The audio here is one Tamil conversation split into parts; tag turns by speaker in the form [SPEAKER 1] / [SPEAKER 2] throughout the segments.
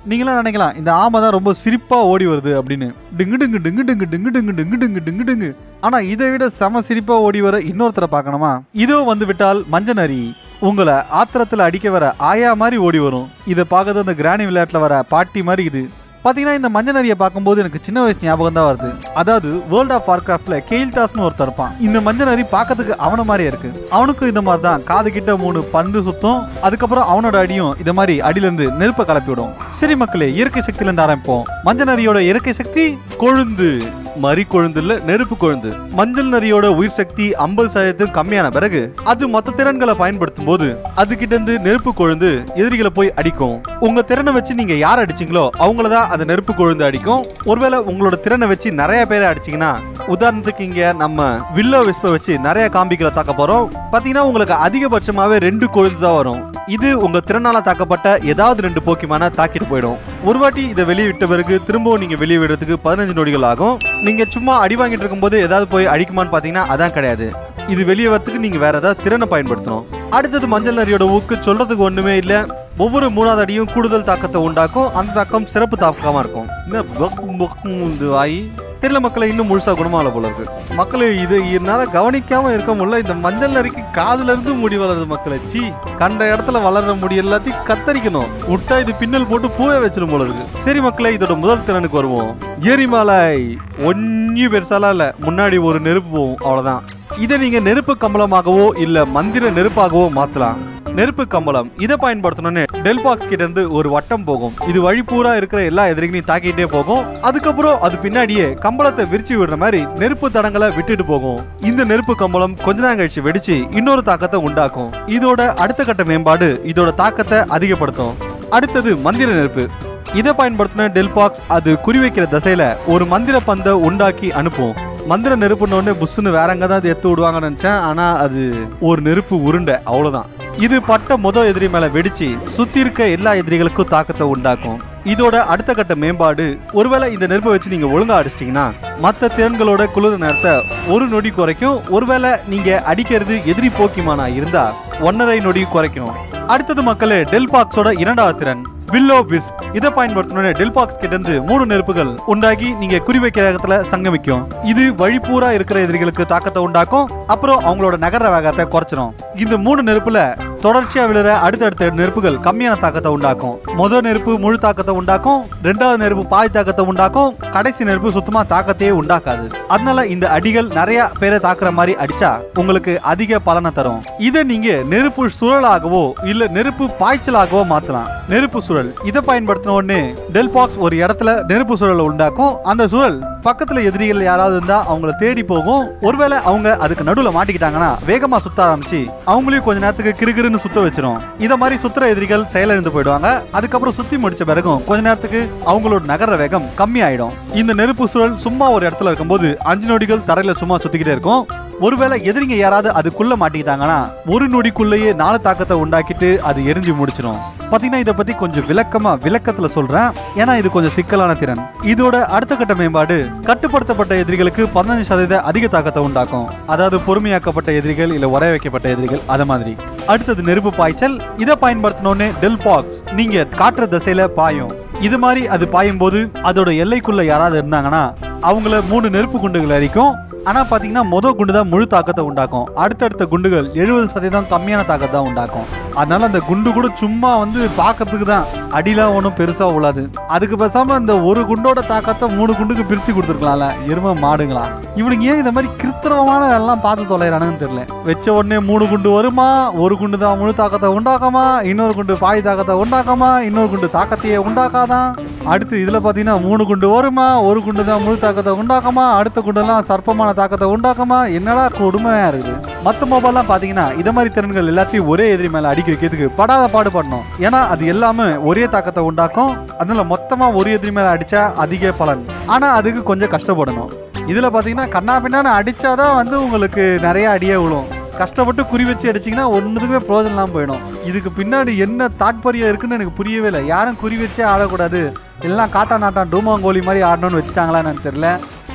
[SPEAKER 1] நீங்களாம் நினைக்கலாம் இந்த ஆமை தான் ரொம்ப சிரிப்பா ஓடி வருது அப்படின்னு டிங்கு டிங்கு டிங்கு டிங்கு டிங்கு டிங்கு டிங்கு டிங்கு டிங்கு டிங்கு ஆனா இதை விட செம சிரிப்பா ஓடி வர இன்னொருத்தரை பார்க்கணுமா இதோ வந்து விட்டால் மஞ்ச நரி உங்களை ஆத்திரத்துல அடிக்க வர ஆயா மாதிரி ஓடி வரும் இதை பார்க்கறது அந்த கிராணி விளையாட்டுல வர பாட்டி மாதிரி இது பாத்தீங்கன்னா இந்த மஞ்ச நரியை பார்க்கும்போது எனக்கு சின்ன வயசு ஞாபகம் தான் வருது அதாவது வேர்ல்ட் ஆஃப் வார்கிராஃப்ட்ல கெயில் டாஸ்னு ஒருத்தர் இருப்பான் இந்த மஞ்ச நரி பார்க்கறதுக்கு அவன மாதிரியே இருக்கு அவனுக்கும் இந்த மாதிரி தான் காது கிட்ட மூணு பந்து சுத்தம் அதுக்கப்புறம் அவனோட அடியும் இந்த மாதிரி அடியில இருந்து நெருப்பை கிளப்பி விடும் சரி மக்களே இயற்கை சக்தியில இருந்து ஆரம்பிப்போம் மஞ்ச நரியோட இயற்கை சக்தி கொழுந்து மறி கொழுந்து இல்ல நெருப்பு கொழுந்து மஞ்சள் நரியோட உயிர் சக்தி ஐம்பது சதவீதத்துக்கு கம்மியான பிறகு அது மத்த திறன்களை பயன்படுத்தும் போது அது கிட்ட இருந்து நெருப்பு கொழுந்து எதிரிகளை போய் அடிக்கும் உங்க திறனை வச்சு நீங்க யார் அடிச்சீங்களோ அவங்கள தான் அந்த நெருப்பு கொழுந்து அடிக்கும் ஒருவேளை உங்களோட திறனை வச்சு நிறைய பேரை அடிச்சீங்கன்னா உதாரணத்துக்கு இங்க நம்ம வில்லோ விஸ்ப வச்சு நிறைய காம்பிகளை தாக்க போறோம் பாத்தீங்கன்னா உங்களுக்கு அதிகபட்சமாவே ரெண்டு கொழுந்து தான் வரும் இது உங்க திறனால தாக்கப்பட்ட ஏதாவது ரெண்டு போக்கிமான தாக்கிட்டு போயிடும் ஒரு வாட்டி இதை வெளியே விட்ட பிறகு திரும்பவும் நீங்க வெளியே விடுறதுக்கு பதினஞ்சு நொடிகள் ஆகும் நீங்க சும்மா அடி வாங்கிட்டு இருக்கும்போது ஏதாவது போய் அடிக்குமான்னு பாத்தீங்கன்னா அதான் கிடையாது இது வெளியே வரதுக்கு நீங்க வேற ஏதாவது திறனை பயன்படுத்தணும் அடுத்தது மஞ்சள் நரியோட ஊக்கு சொல்றதுக்கு ஒண்ணுமே இல்ல ஒவ்வொரு மூணாவது அடியும் கூடுதல் தாக்கத்தை உண்டாக்கும் அந்த தாக்கம் சிறப்பு தாக்கமா இருக்கும் என்ன பொக் பொக் இந்த வாய் தெரியல மக்களை இன்னும் முழுசா குணமாகல போல இருக்கு மக்களே இது என்னால கவனிக்காம இருக்க முடியல இந்த மஞ்சள் நரிக்கு காதுல இருந்து முடி வளருது மக்களை சீ கண்ட இடத்துல வளர்ற முடி எல்லாத்தையும் கத்தரிக்கணும் விட்டா இது பின்னல் போட்டு பூவே வச்சிடும் போல இருக்கு சரி மக்களே இதோட முதல் திறனுக்கு வருவோம் எரிமலை ஒன்னும் பெருசாலாம் இல்ல முன்னாடி ஒரு நெருப்பு போகும் அவ்வளவுதான் இதை நீங்க நெருப்பு கம்பளமாகவோ இல்ல மந்திர நெருப்பாகவோ மாத்தலாம் நெருப்பு கம்பளம் இதை பயன்படுத்தணும்னு டெல் பாக்ஸ் கிட்ட இருந்து ஒரு வட்டம் போகும் இது வழி பூரா இருக்கிற எல்லா எதிரிகளையும் தாக்கிட்டே போகும் அதுக்கப்புறம் அது பின்னாடியே கம்பளத்தை விரிச்சு விடுற மாதிரி நெருப்பு தடங்களை விட்டுட்டு போகும் இந்த நெருப்பு கம்பளம் கொஞ்ச நேரம் கழிச்சு வெடிச்சு இன்னொரு தாக்கத்தை உண்டாக்கும் இதோட அடுத்த கட்ட மேம்பாடு இதோட தாக்கத்தை அதிகப்படுத்தும் அடுத்தது மந்திர நெருப்பு இதை பயன்படுத்தின டெல் பாக்ஸ் அது குறிவைக்கிற திசையில ஒரு மந்திர பந்தை உண்டாக்கி அனுப்பும் மந்திர நெருப்புன்னு புஷ்ஷுன்னு வேற எங்க தான் எடுத்து விடுவாங்கன்னு நினைச்சேன் ஆனா அது ஒரு நெருப்பு உருண்டை அவ்வளவுதான் இது பட்ட முத எதிரி மேல வெடிச்சு சுத்தி இருக்க எல்லா எதிரிகளுக்கும் தாக்கத்தை உண்டாக்கும் இதோட அடுத்த கட்ட மேம்பாடு ஒருவேளை இந்த நெருப்பை வச்சு நீங்க ஒழுங்கா அடிச்சிட்டீங்கன்னா மத்த திறன்களோட குளிர் நேரத்தை ஒரு நொடி குறைக்கும் ஒருவேளை நீங்க அடிக்கிறது எதிரி போக்கிமானா இருந்தா ஒன்னரை நொடி குறைக்கும் அடுத்தது மக்களே டெல் பாக்ஸோட இரண்டாவது திறன் வில்லோ விஸ் இதை பயன்படுத்தணும் டெல் பாக்ஸ் கிட்ட இருந்து மூணு நெருப்புகள் உண்டாகி நீங்க குறிவைக்கிற இடத்துல சங்கமிக்கும் இது வழிபூரா இருக்கிற எதிரிகளுக்கு தாக்கத்தை உண்டாக்கும் அப்புறம் அவங்களோட நகர வேகத்தை குறைச்சிடும் இந்த மூணு நெருப்புல தொடர்ச்சியா விழுற அடுத்தடுத்த நெருப்புகள் கம்மியான தாக்கத்தை உண்டாக்கும் முதல் நெருப்பு முழு தாக்கத்தை உண்டாக்கும் ரெண்டாவது நெருப்பு பாதி தாக்கத்தை உண்டாக்கும் கடைசி நெருப்பு சுத்தமா தாக்கத்தையே உண்டாக்காது அதனால இந்த அடிகள் நிறைய பேரை தாக்குற மாதிரி அடிச்சா உங்களுக்கு அதிக பலனை தரும் இதை நீங்க நெருப்பு சுழலாகவோ இல்ல நெருப்பு பாய்ச்சலாகவோ மாத்தலாம் நெருப்பு சுழல் இதை பயன்படுத்தின உடனே டெல் பாக்ஸ் ஒரு இடத்துல நெருப்பு சுழலை உண்டாக்கும் அந்த சுழல் பக்கத்துல எதிரிகள் யாராவது இருந்தா அவங்கள தேடி போகும் ஒருவேளை அவங்க அதுக்கு நடுவுல மாட்டிக்கிட்டாங்கன்னா வேகமா சுத்த ஆரம்பிச்சு அவங்களையும் கொஞ்ச நேரத்துக்கு கிறுகிறுன்னு சுத்த வச்சிரும் இத மாதிரி சுத்துற எதிரிகள் செயலிழந்து போயிடுவாங்க அதுக்கப்புறம் சுத்தி முடிச்ச பிறகும் கொஞ்ச நேரத்துக்கு அவங்களோட நகர வேகம் கம்மி ஆயிடும் இந்த நெருப்பு சுழல் சும்மா ஒரு இடத்துல இருக்கும்போது அஞ்சு நொடிகள் தரையில சும்மா சுத்திக்கிட்டே இருக்கும் ஒருவேளை எதிரிங்க யாராவது அதுக்குள்ள மாட்டிக்கிட்டாங்கன்னா ஒரு நொடிக்குள்ளேயே நாலு தாக்கத்தை உண்டாக்கிட்டு அது எரிஞ்சு முடிச்சிடும் பாத்தீங்கன்னா இதை பத்தி கொஞ்சம் விளக்கமா விளக்கத்துல சொல்றேன் ஏன்னா இது கொஞ்சம் சிக்கலான திறன் இதோட அடுத்த கட்ட மேம்பாடு கட்டுப்படுத்தப்பட்ட எதிரிகளுக்கு பதினஞ்சு சதவீத அதிக தாக்கத்தை உண்டாக்கும் அதாவது பொறுமையாக்கப்பட்ட எதிரிகள் இல்ல உரைய வைக்கப்பட்ட எதிரிகள் அத மாதிரி அடுத்தது நெருப்பு பாய்ச்சல் இதை பயன்படுத்தணும்னு டெல் பாக்ஸ் நீங்க காற்று திசையில பாயும் இது மாதிரி அது பாயும் போது அதோட எல்லைக்குள்ள யாராவது இருந்தாங்கன்னா அவங்கள மூணு நெருப்பு குண்டுகள் அடிக்கும் ஆனா பாத்தீங்கன்னா முத குண்டு தான் முழு தாக்கத்தை உண்டாக்கும் அடுத்தடுத்த குண்டுகள் எழுபது சதவீதம் கம்மியான தாக்கத்தை தான் உண்டாக்கும் அதனால அந்த குண்டு கூட சும்மா வந்து பார்க்கறதுக்கு தான் அடிலாம் ஒன்றும் பெருசா உழாது அதுக்கு பேசாம இந்த ஒரு குண்டோட தாக்கத்தை மூணு குண்டுக்கு பிரிச்சு கொடுத்துருக்கலாம்ல எருமை மாடுங்களா இவனுங்க ஏன் இந்த மாதிரி கிருத்திரமான எல்லாம் பார்த்து தொலைறானுன்னு தெரியல வச்ச உடனே மூணு குண்டு வருமா ஒரு குண்டு தான் முழு தாக்கத்தை உண்டாக்காமா இன்னொரு குண்டு பாய் தாக்கத்தை உண்டாக்காமா இன்னொரு குண்டு தாக்கத்தையே உண்டாக்காதான் அடுத்து இதுல பாத்தீங்கன்னா மூணு குண்டு வருமா ஒரு குண்டு தான் முழு தாக்கத்தை உண்டாக்குமா அடுத்த குண்டெல்லாம் சர்ப்பமான தாக்கத்தை உண்டாக்குமா என்னடா கொடுமையா இருக்குது மத்த மொபைல்லாம் பாத்தீங்கன்னா இத மாதிரி திறன்கள் எல்லாத்தையும் ஒரே எதிரி மேல அடிக்க வைக்கிறதுக்கு படாத பாடு பண்ணணும் ஏன்னா அது எல்லாமே ஒரே தாக்கத்தை உண்டாக்கும் அதனால மொத்தமா ஒரு எதிரி மேல அடிச்சா அதிக பலன் ஆனா அதுக்கு கொஞ்சம் கஷ்டப்படணும் இதுல பாத்தீங்கன்னா கண்ணா பின்னான்னு அடிச்சாதான் வந்து உங்களுக்கு நிறைய அடியே விழும் கஷ்டப்பட்டு குறி வச்சு அடிச்சிங்கன்னா ஒன்றுக்குமே பிரோஜனம் இல்லாமல் போயிடும் இதுக்கு பின்னாடி என்ன தாட்பரியம் இருக்குன்னு எனக்கு புரியவே இல்லை யாரும் குறி வச்சே ஆடக்கூடாது எல்லாம் காட்டா நாட்டான் டூமாங்கோலி மாதிரி ஆடணும்னு வச்சுட்டாங்களா எனக்கு தெரியல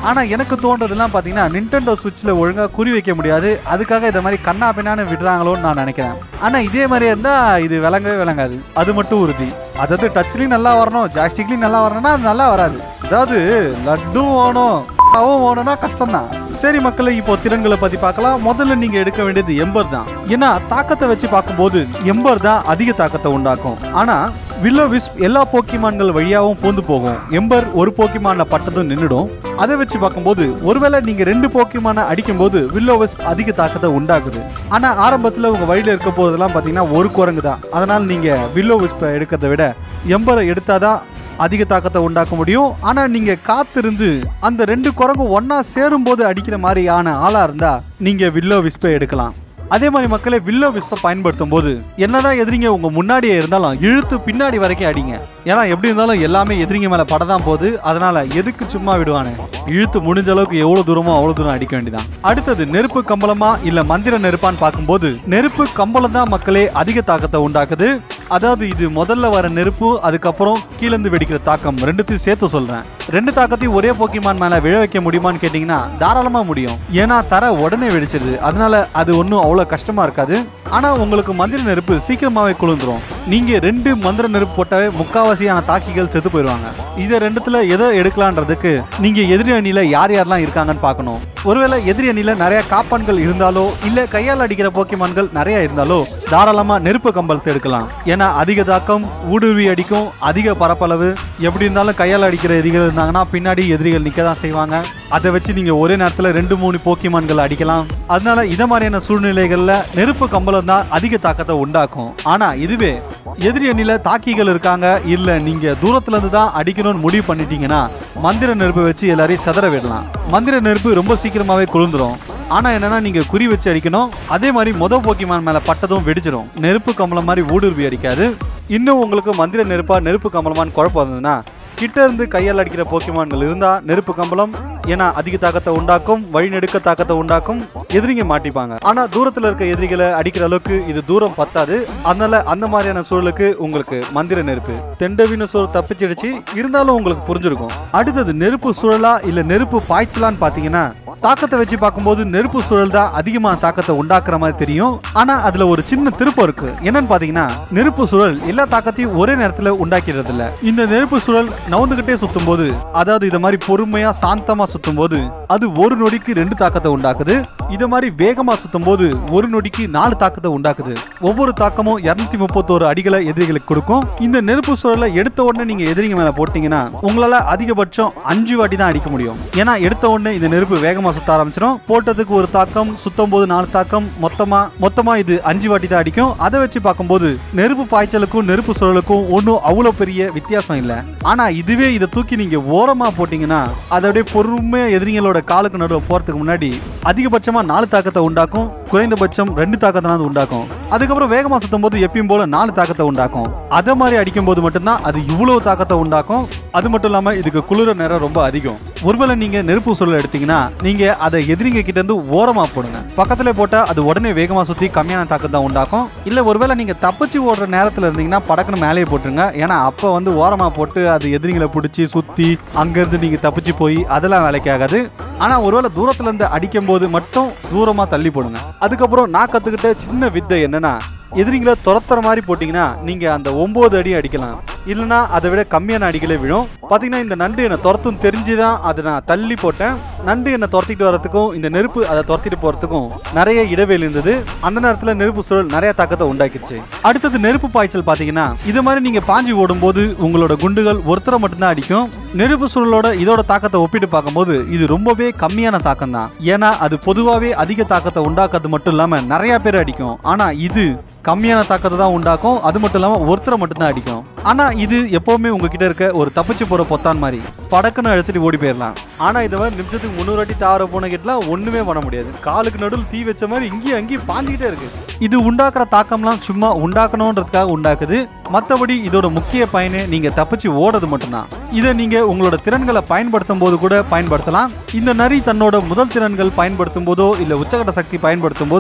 [SPEAKER 1] ஆனா எனக்கு தோன்றதெல்லாம் பாத்தீங்கன்னா நிண்டெண்டோ சுவிட்ச்ல ஒழுங்கா குறி வைக்க முடியாது அதுக்காக இந்த மாதிரி கண்ணா பின்னான்னு விடுறாங்களோன்னு நான் நினைக்கிறேன் ஆனா இதே மாதிரி இருந்தா இது விளங்கவே விளங்காது அது மட்டும் உறுதி அதாவது டச்லயும் நல்லா வரணும் ஜாஸ்டிக்லயும் நல்லா வரணும்னா அது நல்லா வராது அதாவது லட்டும் வேணும் அவன் வேணும்னா கஷ்டம் தான் சரி மக்களை இப்போ திறன்களை பத்தி பார்க்கலாம் முதல்ல நீங்க எடுக்க வேண்டியது எம்பர் தான் ஏன்னா தாக்கத்தை வச்சு பார்க்கும்போது எம்பர் தான் அதிக தாக்கத்தை உண்டாக்கும் ஆனா வில்லோ விஸ்ப் எல்லா போக்கிமான்கள் வழியாவும் பூந்து போகும் எம்பர் ஒரு போக்கிமான்ல பட்டதும் நின்றுடும் அதை வச்சு பார்க்கும்போது ஒருவேளை நீங்க ரெண்டு போக்கிமான அடிக்கும்போது வில்லோ விஸ்ப் அதிக தாக்கத்தை உண்டாக்குது ஆனா ஆரம்பத்துல உங்க வழியில இருக்க போதெல்லாம் பாத்தீங்கன்னா ஒரு குரங்கு தான் அதனால நீங்க வில்லோ விஸ்பை எடுக்கிறத விட எம்பரை எடுத்தாதான் அதிக தாக்கத்தை உண்டாக்க முடியும் ஆனா நீங்க காத்திருந்து அந்த ரெண்டு குரங்கும் ஒண்ணா சேரும்போது அடிக்கிற மாதிரியான ஆளா இருந்தா நீங்க வில்லோ விஸ்பை எடுக்கலாம் அதே மாதிரி மக்களே வில்லோ விஸ்பை பயன்படுத்தும் போது என்னதான் எதிரிங்க உங்க முன்னாடியே இருந்தாலும் இழுத்து பின்னாடி வரைக்கும் அடிங்க ஏன்னா எப்படி இருந்தாலும் எல்லாமே எதிரிங்க மேல படதான் போகுது அதனால எதுக்கு சும்மா விடுவானே இழுத்து முடிஞ்ச அளவுக்கு எவ்வளவு தூரமோ அவ்வளவு தூரம் அடிக்க வேண்டியதான் அடுத்தது நெருப்பு கம்பளமா இல்ல மந்திர நெருப்பான்னு பார்க்கும்போது நெருப்பு கம்பளம் தான் மக்களே அதிக தாக்கத்தை உண்டாக்குது அதாவது இது முதல்ல வர நெருப்பு அதுக்கப்புறம் கீழேந்து வெடிக்கிற தாக்கம் ரெண்டுத்தையும் சேர்த்து சொல்றேன் ரெண்டு தாக்கத்தையும் ஒரே போக்கிமான் மேல விழ வைக்க முடியுமான்னு கேட்டீங்கன்னா தாராளமா முடியும் ஏன்னா தர உடனே வெடிச்சிருது அதனால அது ஒன்றும் அவ்வளோ கஷ்டமா இருக்காது ஆனா உங்களுக்கு மந்திர நெருப்பு சீக்கிரமாவே குளிர்ந்துரும் நீங்க ரெண்டு மந்திர நெருப்பு போட்டாவே முக்காவாசியான தாக்கிகள் செத்து போயிடுவாங்க இதை ரெண்டுத்துல எதை எடுக்கலான்றதுக்கு நீங்க எதிரி அணியில யார் யாரெல்லாம் இருக்காங்கன்னு பார்க்கணும் ஒருவேளை எதிரி அணியில நிறைய காப்பான்கள் இருந்தாலோ இல்ல கையால் அடிக்கிற போக்கிமான்கள் நிறைய இருந்தாலோ தாராளமா நெருப்பு கம்பளத்தை எடுக்கலாம் ஏன்னா அதிக தாக்கம் ஊடுருவி அடிக்கும் அதிக பரப்பளவு எப்படி இருந்தாலும் கையால் அடிக்கிற எதிரிகள் இருந்தாங்கன்னா பின்னாடி எதிரிகள் நிக்க தான் செய்வாங்க அதை வச்சு நீங்க ஒரே நேரத்துல ரெண்டு மூணு போக்கிமான்கள் அடிக்கலாம் அதனால இத மாதிரியான சூழ்நிலைகள்ல நெருப்பு கம்பளம் தான் அதிக தாக்கத்தை உண்டாக்கும் ஆனா இதுவே எதிரி அணியில தாக்கிகள் இருக்காங்க இல்ல நீங்க தூரத்துல இருந்து தான் அடிக்கணும்னு முடிவு பண்ணிட்டீங்கன்னா மந்திர நெருப்பு வச்சு எல்லாரையும் செதற விடலாம் மந்திர நெருப்பு ரொம்ப சீக்கிரமாவே குளிர்ந்துரும் ஆனா என்னன்னா நீங்க குறி வச்சு அடிக்கணும் அதே மாதிரி மொத போக்கிமான் மேல பட்டதும் வெடிச்சிரும் நெருப்பு கம்பளம் மாதிரி ஊடுருவி அடிக்காது இன்னும் உங்களுக்கு மந்திர நெருப்பா நெருப்பு கம்பளமான்னு குழப்பம் இருந்ததுன்னா கிட்ட இருந்து கையால் அடிக்கிற போக்கிமான்கள் இருந்தா நெருப்பு கம்பளம் ஏன்னா அதிக தாக்கத்தை உண்டாக்கும் வழிநெடுக்க தாக்கத்தை உண்டாக்கும் எதிரிங்க மாட்டிப்பாங்க ஆனா தூரத்துல இருக்க எதிரிகளை அடிக்கிற அளவுக்கு இது தூரம் பத்தாது அதனால அந்த மாதிரியான சூழலுக்கு உங்களுக்கு மந்திர நெருப்பு தெண்டவின சூழல் தப்பிச்சிடுச்சு இருந்தாலும் உங்களுக்கு புரிஞ்சிருக்கும் அடுத்தது நெருப்பு சுழலா இல்ல நெருப்பு பாய்ச்சலான்னு பாத்தீங்கன்னா தாக்கத்தை வச்சு பார்க்கும்போது நெருப்பு சுழல் தான் அதிகமான தாக்கத்தை உண்டாக்குற மாதிரி தெரியும் ஆனா அதுல ஒரு சின்ன திருப்பம் இருக்கு என்னன்னு பாத்தீங்கன்னா நெருப்பு சுழல் எல்லா தாக்கத்தையும் ஒரே நேரத்துல உண்டாக்கிறது இல்ல இந்த நெருப்பு சுழல் நவுந்துகிட்டே சுத்தும் போது அதாவது இத மாதிரி பொறுமையா சாந்தமா சுத்தும் போது அது ஒரு நொடிக்கு ரெண்டு தாக்கத்தை உண்டாக்குது இத மாதிரி வேகமா சுத்தும் போது ஒரு நொடிக்கு நாலு தாக்கத்தை உண்டாக்குது ஒவ்வொரு தாக்கமும் இருநூத்தி முப்பத்தோரு அடிகளை எதிரிகளுக்கு கொடுக்கும் இந்த நெருப்பு சுழலை எடுத்த உடனே நீங்க எதிரிங்க மேல போட்டீங்கன்னா உங்களால அதிகபட்சம் அஞ்சு வாட்டி தான் அடிக்க முடியும் ஏன்னா எடுத்த உடனே இந்த நெருப்பு வேகமா சுத்த ஆரம்பிச்சிடும் போட்டதுக்கு ஒரு தாக்கம் சுத்தும் போது நாலு தாக்கம் மொத்தமா மொத்தமா இது அஞ்சு வாட்டி தான் அடிக்கும் அதை வச்சு பார்க்கும்போது நெருப்பு பாய்ச்சலுக்கும் நெருப்பு சுழலுக்கும் ஒன்றும் அவ்வளோ பெரிய வித்தியாசம் இல்லை ஆனா இதுவே இதை தூக்கி நீங்க ஓரமா போட்டீங்கன்னா அதை அப்படியே பொறுமையா எதிரிங்களோட காலுக்கு நடுவில் போறதுக்கு முன்னாடி அதிகபட்சமா நாலு தாக்கத்தை உண்டாக்கும் குறைந்தபட்சம் ரெண்டு தாக்கத்தை உண்டாக்கும் அதுக்கப்புறம் வேகமா சுத்தும் போது எப்பயும் போல நாலு தாக்கத்தை உண்டாக்கும் அதை மாதிரி அடிக்கும் போது மட்டும்தான் அது இவ்வளவு தாக்கத்தை உண்டாக்கும் அது மட்டும் இல்லாம இதுக்கு குளிர நேரம் ரொம்ப அதிகம் ஒருவேளை நீங்க நெருப்பு சூழல் எடுத்தீங்கன்னா நீங்க அதை எதிரிங்க கிட்ட இருந்து ஓரமா போடுங்க பக்கத்துல போட்டா அது உடனே வேகமா சுத்தி கம்மியான தாக்கத்தை உண்டாக்கும் இல்ல ஒருவேளை நீங்க தப்பிச்சு ஓடுற நேரத்துல இருந்தீங்கன்னா படக்குன்னு மேலேயே போட்டுருங்க ஏன்னா அப்ப வந்து ஓரமா போட்டு அது எதிரிங்களை பிடிச்சி சுத்தி அங்க இருந்து நீங்க தப்பிச்சு போய் அதெல்லாம் வேலைக்கு ஆகாது ஆனா ஒருவேளை தூரத்துல இருந்து அடிக்கும் போது மட்டும் தூரமா தள்ளி போடுங்க அதுக்கப்புறம் நான் கத்துக்கிட்ட சின்ன வித்தை என்னன்னா எதிரிங்களை துரத்துற மாதிரி போட்டிங்கன்னா நீங்கள் அந்த ஒம்பது அடி அடிக்கலாம் இல்லைன்னா அதை விட கம்மியான அடிகளே விழும் பார்த்தீங்கன்னா இந்த நண்டு என்னை துரத்தும் தெரிஞ்சு தான் அதை நான் தள்ளி போட்டேன் நண்டு என்னை துரத்திட்டு வரதுக்கும் இந்த நெருப்பு அதை துரத்திட்டு போகிறதுக்கும் நிறைய இடைவெளி இருந்தது அந்த நேரத்தில் நெருப்பு சுழல் நிறைய தாக்கத்தை உண்டாக்கிடுச்சு அடுத்தது நெருப்பு பாய்ச்சல் பார்த்தீங்கன்னா இது மாதிரி நீங்கள் பாஞ்சி ஓடும்போது உங்களோட குண்டுகள் ஒருத்தரை மட்டும்தான் அடிக்கும் நெருப்பு சுழலோட இதோட தாக்கத்தை ஒப்பிட்டு பார்க்கும்போது இது ரொம்பவே கம்மியான தாக்கம் தான் ஏன்னா அது பொதுவாகவே அதிக தாக்கத்தை உண்டாக்குறது மட்டும் இல்லாமல் நிறைய பேர் அடிக்கும் ஆனால் இது கம்மியான தாக்கத்தை தான் உண்டாக்கும் அது மட்டும் இல்லாமல் ஒருத்தரை மட்டும்தான் அடிக்கும் ஆனால் இது எப்போவுமே உங்ககிட்ட இருக்க ஒரு தப்பிச்சு போகிற பொத்தான் மாதிரி படக்குன்னு அழுத்திட்டு ஓடி போயிடலாம் ஆனால் இதை மாதிரி நிமிஷத்துக்கு முந்நூறு அடி தாவர போன கிட்டலாம் ஒன்றுமே பண்ண முடியாது காலுக்கு நடுவில் தீ வச்ச மாதிரி இங்கேயும் அங்கேயும் பாஞ்சிக்கிட்டே இருக்கு இது உண்டாக்குற தாக்கம்லாம் சும்மா உண்டாக்கணுன்றதுக்காக உண்டாக்குது மற்றபடி இதோட முக்கிய பயனே நீங்கள் தப்பிச்சு ஓடுறது மட்டும்தான் இதை நீங்கள் உங்களோட திறன்களை பயன்படுத்தும் போது கூட பயன்படுத்தலாம் இந்த நரி தன்னோட முதல் திறன்கள் பயன்படுத்தும் போதோ இல்லை உச்சகட்ட சக்தி பயன்படுத்தும் போது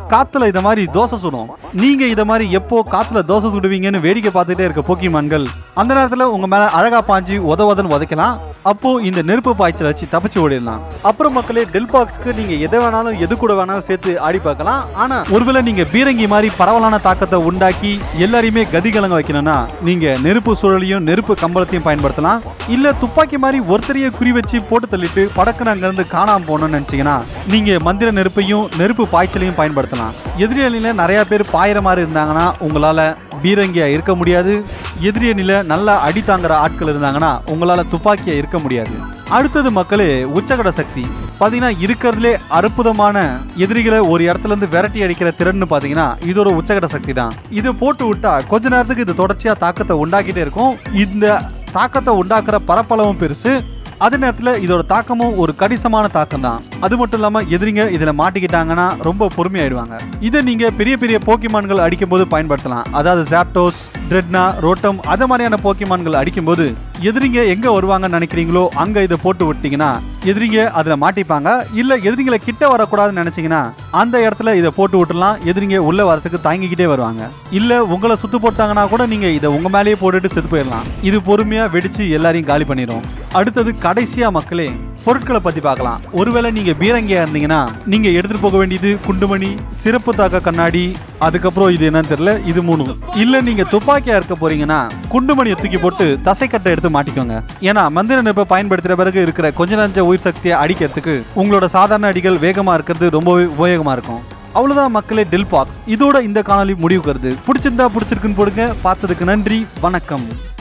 [SPEAKER 1] காத்துல இத மாதிரி தோசை சுடும் நீங்க இத மாதிரி எப்போ காத்துல தோசை சுடுவீங்கன்னு வேடிக்கை பார்த்துட்டே இருக்க போக்கிமான்கள் அந்த நேரத்துல உங்க மேல அழகா பாஞ்சு உத உதன்னு உதைக்கலாம் அப்போ இந்த நெருப்பு பாய்ச்சல் வச்சு தப்பிச்சு ஓடிடலாம் அப்புறம் மக்களே டெல் பாக்ஸ்க்கு நீங்க எதை வேணாலும் எது கூட வேணாலும் சேர்த்து ஆடி பார்க்கலாம் ஆனா ஒருவேளை நீங்க பீரங்கி மாதிரி பரவலான தாக்கத்தை உண்டாக்கி எல்லாரையுமே கதிகலங்க வைக்கணும்னா நீங்க நெருப்பு சுழலையும் நெருப்பு கம்பளத்தையும் பயன்படுத்தலாம் இல்ல துப்பாக்கி மாதிரி ஒருத்தரையே குறி வச்சு போட்டு தள்ளிட்டு படக்குன்னு அங்கிருந்து காணாம போகணும்னு நினைச்சீங்கன்னா நீங்க மந்திர நெருப்பையும் நெருப்பு பாய்ச்சலையும் பயன்படுத்தலாம் எதிரி அணியில நிறைய பேர் பாயிற மாதிரி இருந்தாங்கன்னா உங்களால பீரங்கியா இருக்க முடியாது எதிரி அணியில நல்லா அடி தாங்குற ஆட்கள் இருந்தாங்கன்னா உங்களால துப்பாக்கியா இருக்க முடியாது அடுத்தது மக்களே உச்சகட சக்தி பாத்தீங்கன்னா இருக்கிறதுலே அற்புதமான எதிரிகளை ஒரு இடத்துல இருந்து விரட்டி அடிக்கிற திறன்னு பாத்தீங்கன்னா இது ஒரு உச்சகட சக்தி தான் இது போட்டு விட்டா கொஞ்ச நேரத்துக்கு இது தொடர்ச்சியா தாக்கத்தை உண்டாக்கிட்டே இருக்கும் இந்த தாக்கத்தை உண்டாக்குற பரப்பளவும் பெருசு அதே நேரத்தில் இதோட தாக்கமும் ஒரு கணிசமான தாக்கம் தான் அது மட்டும் இல்லாமல் எதிரிங்க இதில் மாட்டிக்கிட்டாங்கன்னா ரொம்ப பொறுமையாயிடுவாங்க இதை நீங்கள் பெரிய பெரிய போக்கிமான்கள் அடிக்கும்போது பயன்படுத்தலாம் அதாவது ஜாப்டோஸ் ட்ரெட்னா ரோட்டம் அது மாதிரியான போக்கிமான்கள் அடிக்கும்போது எதிரிங்க எங்கே வருவாங்கன்னு நினைக்கிறீங்களோ அங்கே இதை போட்டு விட்டீங்கன்னா எதிரிங்க அதில் மாட்டிப்பாங்க இல்லை எதிரிங்களை கிட்ட வரக்கூடாதுன்னு நினச்சிங்கன்னா அந்த இடத்துல இதை போட்டு விட்டுலாம் எதிரிங்க உள்ளே வரதுக்கு தாங்கிக்கிட்டே வருவாங்க இல்லை உங்களை சுத்து போட்டாங்கன்னா கூட நீங்கள் இதை உங்கள் மேலேயே போட்டுட்டு செத்து போயிடலாம் இது பொறுமையாக வெடிச்சு எல்லாரையும் காலி பண்ணிடும் அடுத்தது கடைசியா மக்களே பொருட்களை பத்தி பார்க்கலாம் ஒருவேளை நீங்க பீரங்கியா இருந்தீங்கன்னா நீங்க எடுத்துட்டு போக வேண்டியது குண்டுமணி சிறப்பு தாக்க கண்ணாடி அதுக்கப்புறம் இது என்னன்னு தெரியல இது மூணு இல்ல நீங்க துப்பாக்கியா இருக்க போறீங்கன்னா குண்டுமணியை தூக்கி போட்டு தசைக்கட்டை எடுத்து மாட்டிக்கோங்க ஏன்னா மந்திர நெருப்பை பயன்படுத்துற பிறகு இருக்கிற கொஞ்ச நஞ்ச உயிர் சக்தியை அடிக்கிறதுக்கு உங்களோட சாதாரண அடிகள் வேகமா இருக்கிறது ரொம்பவே உபயோகமா இருக்கும் அவ்வளவுதான் மக்களே டெல் பாக்ஸ் இதோட இந்த காணொலி முடிவுக்கு வருது பிடிச்சிருந்தா பிடிச்சிருக்குன்னு போடுங்க பார்த்ததுக்கு நன்றி வணக்கம்